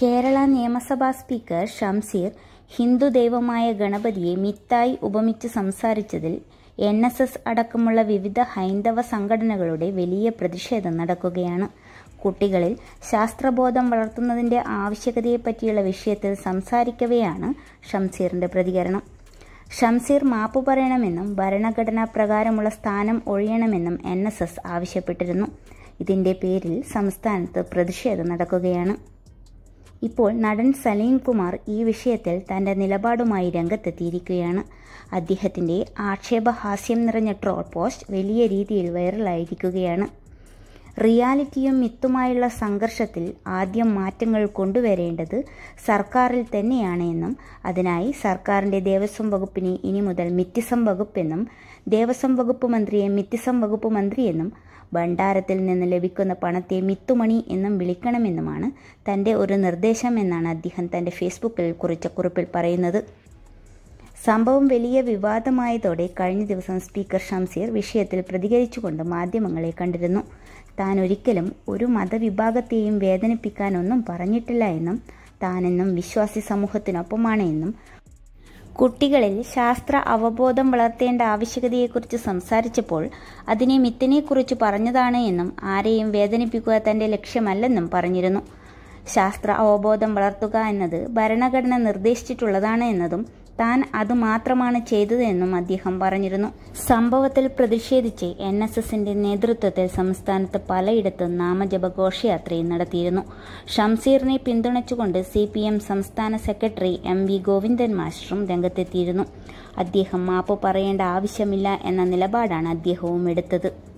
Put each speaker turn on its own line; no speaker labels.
കേരള നിയമസഭാ സ്പീക്കർ ഷംസീർ ഹിന്ദു ദൈവമായ ഗണപതിയെ മിത്തായി ഉപമിച്ച് സംസാരിച്ചതിൽ എൻ എസ് എസ് അടക്കമുള്ള വിവിധ ഹൈന്ദവ സംഘടനകളുടെ വലിയ പ്രതിഷേധം നടക്കുകയാണ് കുട്ടികളിൽ ശാസ്ത്രബോധം വളർത്തുന്നതിന്റെ ആവശ്യകതയെപ്പറ്റിയുള്ള വിഷയത്തിൽ സംസാരിക്കവെയാണ് ഷംസീറിന്റെ പ്രതികരണം ഷംസീർ മാപ്പു പറയണമെന്നും ഭരണഘടനാ പ്രകാരമുള്ള സ്ഥാനം ഒഴിയണമെന്നും എൻ എസ് എസ് ആവശ്യപ്പെട്ടിരുന്നു ഇതിന്റെ പേരിൽ സംസ്ഥാനത്ത് പ്രതിഷേധം നടക്കുകയാണ് ഇപ്പോൾ നടൻ സലീം കുമാർ ഈ വിഷയത്തിൽ തന്റെ നിലപാടുമായി രംഗത്തെത്തിയിരിക്കുകയാണ് അദ്ദേഹത്തിന്റെ ആക്ഷേപഹാസ്യം നിറഞ്ഞ ട്രോൾ പോസ്റ്റ് വലിയ രീതിയിൽ വൈറലായിരിക്കുകയാണ് റിയാലിറ്റിയും മിത്തുമായുള്ള സംഘർഷത്തിൽ ആദ്യം മാറ്റങ്ങൾ കൊണ്ടുവരേണ്ടത് സർക്കാരിൽ തന്നെയാണ് എന്നും അതിനായി സർക്കാരിന്റെ ദേവസ്വം വകുപ്പിനെ ഇനി മുതൽ മിത്തിസം വകുപ്പെന്നും ദേവസ്വം വകുപ്പ് മന്ത്രിയെ മിത്തിസം വകുപ്പ് മന്ത്രിയെന്നും ഭണ്ഡാരത്തിൽ നിന്ന് ലഭിക്കുന്ന പണത്തെ മിത്തുമണി എന്നും വിളിക്കണമെന്നുമാണ് തന്റെ ഒരു നിർദ്ദേശം എന്നാണ് അദ്ദേഹം തന്റെ ഫേസ്ബുക്കിൽ കുറിച്ച കുറിപ്പിൽ പറയുന്നത് സംഭവം വലിയ വിവാദമായതോടെ കഴിഞ്ഞ ദിവസം സ്പീക്കർ ഷംസീർ വിഷയത്തിൽ പ്രതികരിച്ചുകൊണ്ട് മാധ്യമങ്ങളെ കണ്ടിരുന്നു താൻ ഒരിക്കലും ഒരു മതവിഭാഗത്തെയും വേദനിപ്പിക്കാനൊന്നും പറഞ്ഞിട്ടില്ല എന്നും താനെന്നും വിശ്വാസി സമൂഹത്തിനൊപ്പമാണ് എന്നും കുട്ടികളിൽ ശാസ്ത്ര അവബോധം വളർത്തേണ്ട ആവശ്യകതയെക്കുറിച്ച് സംസാരിച്ചപ്പോൾ അതിനെ മിത്തിനെക്കുറിച്ച് പറഞ്ഞതാണ് എന്നും ആരെയും വേദനിപ്പിക്കുക തന്റെ ലക്ഷ്യമല്ലെന്നും പറഞ്ഞിരുന്നു ശാസ്ത്ര അവബോധം വളർത്തുക എന്നത് ഭരണഘടന നിർദ്ദേശിച്ചിട്ടുള്ളതാണ് എന്നതും താൻ അത് മാത്രമാണ് ചെയ്തതെന്നും അദ്ദേഹം പറഞ്ഞിരുന്നു സംഭവത്തിൽ പ്രതിഷേധിച്ച് എൻ എസ് എസിന്റെ നേതൃത്വത്തിൽ സംസ്ഥാനത്ത് പലയിടത്തും നാമജപ ഘോഷയാത്രയും നടത്തിയിരുന്നു ഷംസീറിനെ പിന്തുണച്ചുകൊണ്ട് സി പി എം സംസ്ഥാന സെക്രട്ടറി എം വി ഗോവിന്ദൻ മാസ്റ്ററും രംഗത്തെത്തിയിരുന്നു അദ്ദേഹം മാപ്പ് പറയേണ്ട ആവശ്യമില്ല എന്ന നിലപാടാണ് അദ്ദേഹവും എടുത്തത്